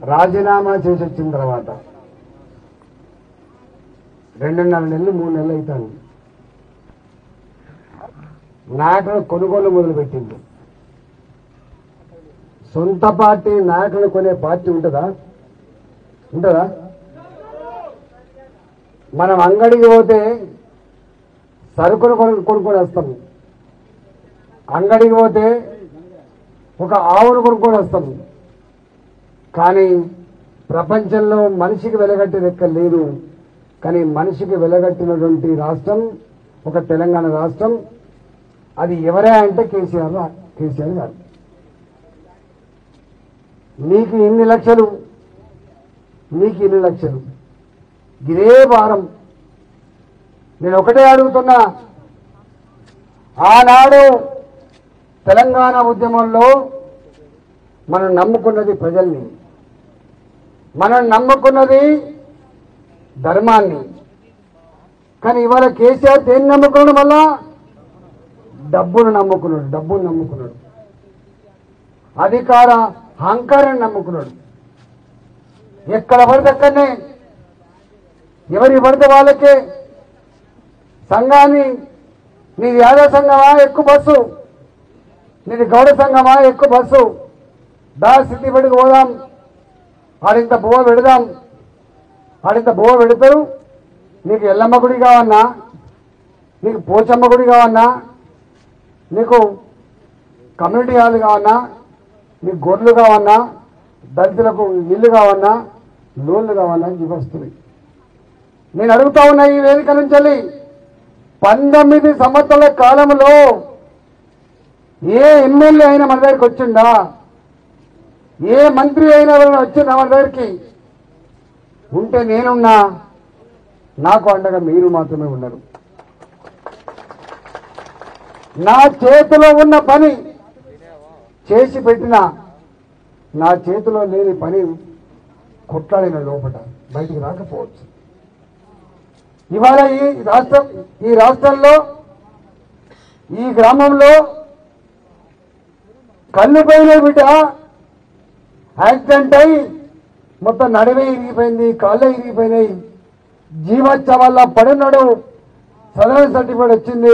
రాజీనామా చేసి వచ్చిన తర్వాత రెండున్నర నెలలు మూడు నెలలు అవుతాను నాయకులు కొనుగోలు మొదలుపెట్టింది సొంత పార్టీ నాయకులు కొనే పార్టీ ఉంటుందా ఉంటుందా మనం అంగడికి పోతే సరుకులు కొను కొనుక్కొని వస్తాం అంగడికి పోతే ఒక ఆవును కొనుక్కొని వస్తాం కానీ ప్రపంచంలో మనిషికి వెలగట్టే లెక్క లేదు కానీ మనిషికి వెలగట్టినటువంటి రాష్ట్రం ఒక తెలంగాణ రాష్ట్రం అది ఎవరే అంటే కేసీఆర్ రా- కేసీఆర్ గారు మీకు ఇన్ని లక్షలు మీకు ఇన్ని లక్షలు ఇదే భారం నేను ఒకటే అడుగుతున్నా ఆనాడు తెలంగాణ ఉద్యమంలో మనం నమ్ముకున్నది ప్రజల్ని మనం నమ్ముకున్నది ధర్మాన్ని కానీ ఇవాళ కేసీఆర్ దేన్ని నమ్ముకున్నాడు మళ్ళా డబ్బును నమ్ముకున్నాడు డబ్బును నమ్ముకున్నాడు అధికార అహంకారాన్ని నమ్ముకున్నాడు ఎక్కడ పడితే అక్కడనే ఎవరి పడితే వాళ్ళకే సంఘాన్ని నీది యాదవ సంఘమా ఎక్కువ బస్సు నీది గౌడ సంఘమా ఎక్కువ బస్సు దా సిద్ధిపడికి పోదాం ఆడింత బువ్వ పెడదాం ఆడింత బువ్వ పెడతారు నీకు ఎల్లమ్మ గుడి కావన్నా నీకు పోచమ్మ గుడి కావన్నా నీకు కమ్యూనిటీ హాల్ కావన్నా నీకు గొర్రెలు కావన్నా దళితులకు ఇల్లు కావన్నా లోన్లు కావన్నా అని ఇవి వస్తున్నాయి నేను అడుగుతా ఉన్నా ఈ వేదిక నుంచి వెళ్ళి పంతొమ్మిది సంవత్సరాల కాలంలో ఏ ఎమ్మెల్యే అయినా మన దగ్గరికి వచ్చిండా ఏ మంత్రి అయినా ఎవరైనా వచ్చిందా మన దగ్గరికి ఉంటే నేనున్నా నాకు అండగా మీరు మాత్రమే ఉన్నారు నా చేతిలో ఉన్న పని చేసి పెట్టిన నా చేతిలో లేని పని కొట్లాడిన లోపల బయటికి రాకపోవచ్చు ఇవాళ ఈ రాష్ట్రం ఈ రాష్ట్రంలో ఈ గ్రామంలో కళ్ళు పోయిన బిడ్డ యాక్సిడెంట్ అయి మొత్తం నడివే ఇరిగిపోయింది కాళ్ళే ఇరిగిపోయినాయి జీవచ్చ వల్ల పడినాడు సదరన్ సర్టిఫికేట్ వచ్చింది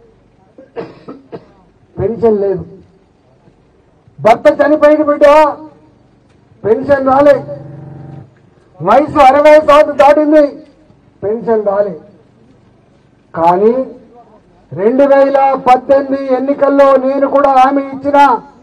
పెన్షన్ లేదు భర్త చనిపోయిన బిడ్డ పెన్షన్ రాలే వయసు అరవై సంవత్సరం దాటింది పెన్షన్ రాలే కానీ రెండు వేల పద్దెనిమిది ఎన్నికల్లో నేను కూడా హామీ ఇచ్చిన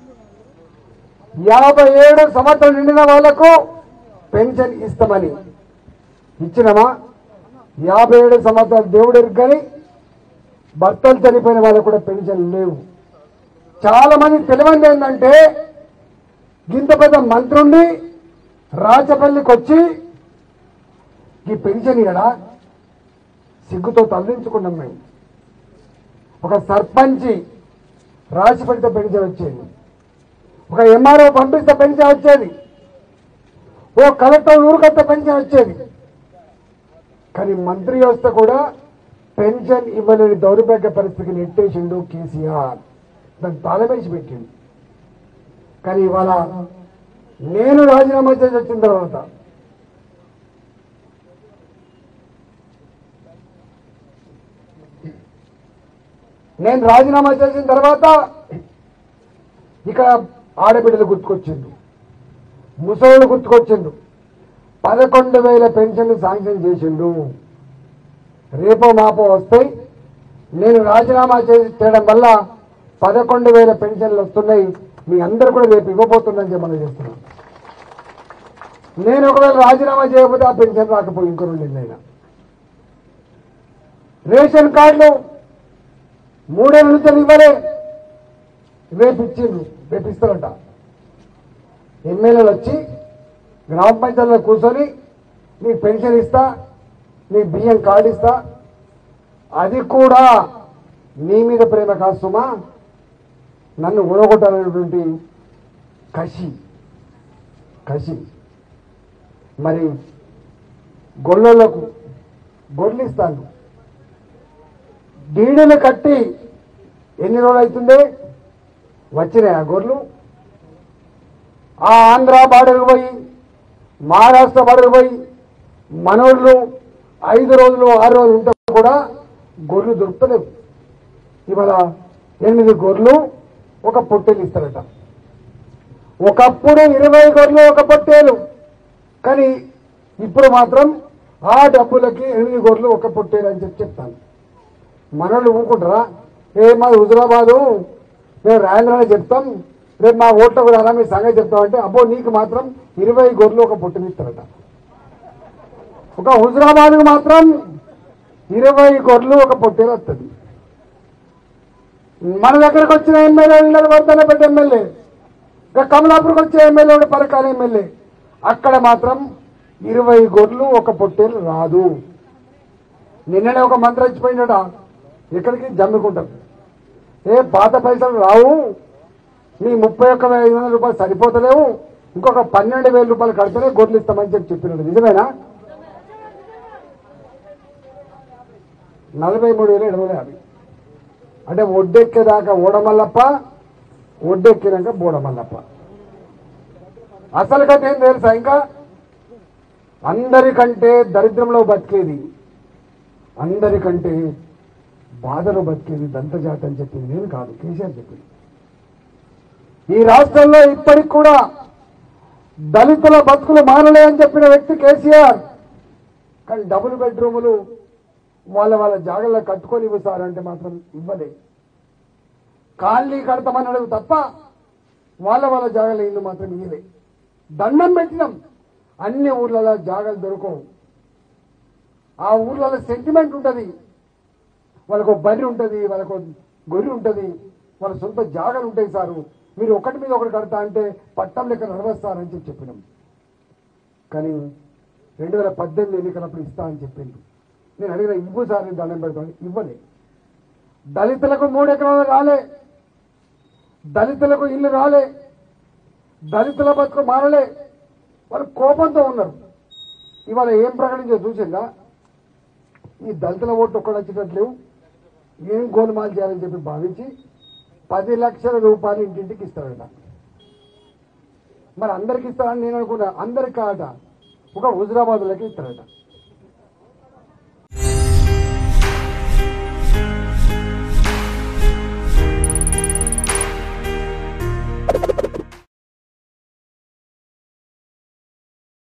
యాభై ఏడు సంవత్సరం నిండిన వాళ్లకు పెన్షన్ ఇస్తామని ఇచ్చినమా యాభై ఏడు సంవత్సరాలు దేవుడు ఎరుగని భర్తలు చనిపోయిన వాళ్ళకు కూడా పెన్షన్ లేవు చాలా మంది తెలియంది ఏంటంటే ఇంత పెద్ద మంత్రుండి రాచపల్లికి వచ్చి ఈ పెన్షన్ ఇయడా సిగ్గుతో తరలించుకున్నాం మేము ఒక సర్పంచి రాసి పెడితే పెన్షన్ వచ్చేది ఒక ఎంఆర్ఓ పంపిస్తే పెన్షన్ వచ్చేది ఓ కలెక్టర్ ఊరికొస్తే పెన్షన్ వచ్చేది కానీ మంత్రి వ్యవస్థ కూడా పెన్షన్ ఇవ్వలేని దౌర్భాగ్య పరిస్థితికి నెట్టేసిండు కేసీఆర్ దాన్ని తాళమేసి పెట్టిండు కానీ ఇవాళ నేను రాజీనామా చేసి వచ్చిన తర్వాత నేను రాజీనామా చేసిన తర్వాత ఇక ఆడబిడ్డలు గుర్తుకొచ్చిండు ముసళ్ళు గుర్తుకొచ్చిండు పదకొండు వేల పెన్షన్లు శాంక్షన్ చేసిండు రేపో మాపో వస్తాయి నేను రాజీనామా చేసి చేయడం వల్ల పదకొండు వేల పెన్షన్లు వస్తున్నాయి మీ అందరు కూడా రేపు ఇవ్వబోతుందని చెప్పి మనం చేస్తున్నాం నేను ఒకవేళ రాజీనామా చేయకపోతే ఆ పెన్షన్ రాకపోయి ఇంకో రెండు నెలలైనా రేషన్ కార్డులు మూడేళ్ళ నుంచి ఇవ్వలే రేపు ఇచ్చిండ్రు రేపు ఇస్తారంట ఎమ్మెల్యేలు వచ్చి గ్రామ పంచాయతీలో కూర్చొని నీకు పెన్షన్ ఇస్తా నీకు బియ్యం కార్డు ఇస్తా అది కూడా నీ మీద ప్రేమ కాదు సుమా నన్ను ఊడగొట్టాలనేటువంటి కసి కసి మరి గొల్లలకు గొర్రెలు ఇస్తాను డీడీలు కట్టి ఎన్ని రోజులు అవుతుంది వచ్చినాయి ఆ గొర్రెలు ఆ ఆంధ్ర బార్డర్కి పోయి మహారాష్ట్ర బడులు పోయి మనోళ్ళు ఐదు రోజులు ఆరు రోజులు ఉంటే కూడా గొర్రెలు దొరుకుతలేవు ఇవాళ ఎనిమిది గొర్రెలు ఒక పొట్టేలు ఇస్తారట ఒకప్పుడు ఇరవై గొర్రెలు ఒక పొట్టేలు కానీ ఇప్పుడు మాత్రం ఆ డబ్బులకి ఎనిమిది గొర్రెలు ఒక పొట్టేలు అని చెప్పి చెప్తాను మనోళ్ళు ఊరుకుంటారా ఏ మాది హుజురాబాదు మేము రాయంద్రాన్ని చెప్తాం రేపు మా ఓట్లకు రారా మీ సంగతి చెప్తామంటే అబ్బో నీకు మాత్రం ఇరవై గొర్రెలు ఒక పొట్టుని ఇస్తారట ఒక హుజురాబాద్కు మాత్రం ఇరవై గొర్రెలు ఒక పొట్టేలు వస్తుంది మన దగ్గరకు వచ్చిన ఎమ్మెల్యే ఉన్నారు వర్ధనపేట ఎమ్మెల్యే ఇంకా కమలాపూర్కి వచ్చే ఎమ్మెల్యే ఉండే పరకాల ఎమ్మెల్యే అక్కడ మాత్రం ఇరవై గొర్రెలు ఒక పొట్టేలు రాదు నిన్ననే ఒక మంత్రి వచ్చిపోయినాడా ఇక్కడికి జమ్మికుంటాం ఏ పాత పైసలు రావు మీ ముప్పై ఒక్క వేల ఐదు వందల రూపాయలు సరిపోతలేవు ఇంకొక పన్నెండు వేల రూపాయలు కడితేనే గొర్రెలు ఇస్తామని చెప్పి చెప్పినాడు నిజమేనా నలభై మూడు వేల ఏడు వందల యాభై అంటే ఒడ్డెక్కేదాకా ఓడమల్లప్ప ఒడ్డెక్కినాక బోడమల్లప్ప అసలు కథ ఏం తెలుసా ఇంకా అందరికంటే దరిద్రంలో బతికేది అందరికంటే బాధలో బతికేది దంతజాతి అని చెప్పింది నేను కాదు కేసీఆర్ చెప్పింది ఈ రాష్ట్రంలో ఇప్పటికి కూడా దళితుల బతుకులు మారలే అని చెప్పిన వ్యక్తి కేసీఆర్ కానీ డబుల్ బెడ్రూములు వాళ్ళ వాళ్ళ జాగల్లో కట్టుకొని ఇవ్వసారంటే మాత్రం ఇవ్వలే కాలనీ కడతామన్నాడు తప్ప వాళ్ళ వాళ్ళ జాగాల ఇల్లు మాత్రం ఇవ్వలే దండం పెట్టినాం అన్ని ఊర్లలో జాగాలు దొరకవు ఆ ఊర్లలో సెంటిమెంట్ ఉంటుంది వాళ్ళకు బర్రె ఉంటుంది వాళ్ళకు గొర్రె ఉంటుంది వాళ్ళ సొంత జాగాలు ఉంటాయి సారు మీరు ఒకటి మీద ఒకటి కడతా అంటే పట్టం లెక్క నడవస్తారని చెప్పి చెప్పినాం కానీ రెండు వేల పద్దెనిమిది ఎన్నికలప్పుడు ఇస్తా అని చెప్పిండు నేను అడిగిన ఇవ్వు సార్ నేను దండం పెడతాను ఇవ్వలే దళితులకు మూడు ఎకరాలు రాలే దళితులకు ఇల్లు రాలే దళితుల బతుకు మారలే వాళ్ళు కోపంతో ఉన్నారు ఇవాళ ఏం ప్రకటించో చూసిందా ఈ దళితుల ఓట్లు ఒక్కడు వచ్చేటట్లేవు ఏం గోలుమాలు చేయాలని చెప్పి భావించి పది లక్షల రూపాయలు ఇంటింటికి ఇస్తారట మరి అందరికి ఇస్తారని నేను అనుకున్నా అందరికి కాదట ఒక హుజరాబాద్లకి ఇస్తారట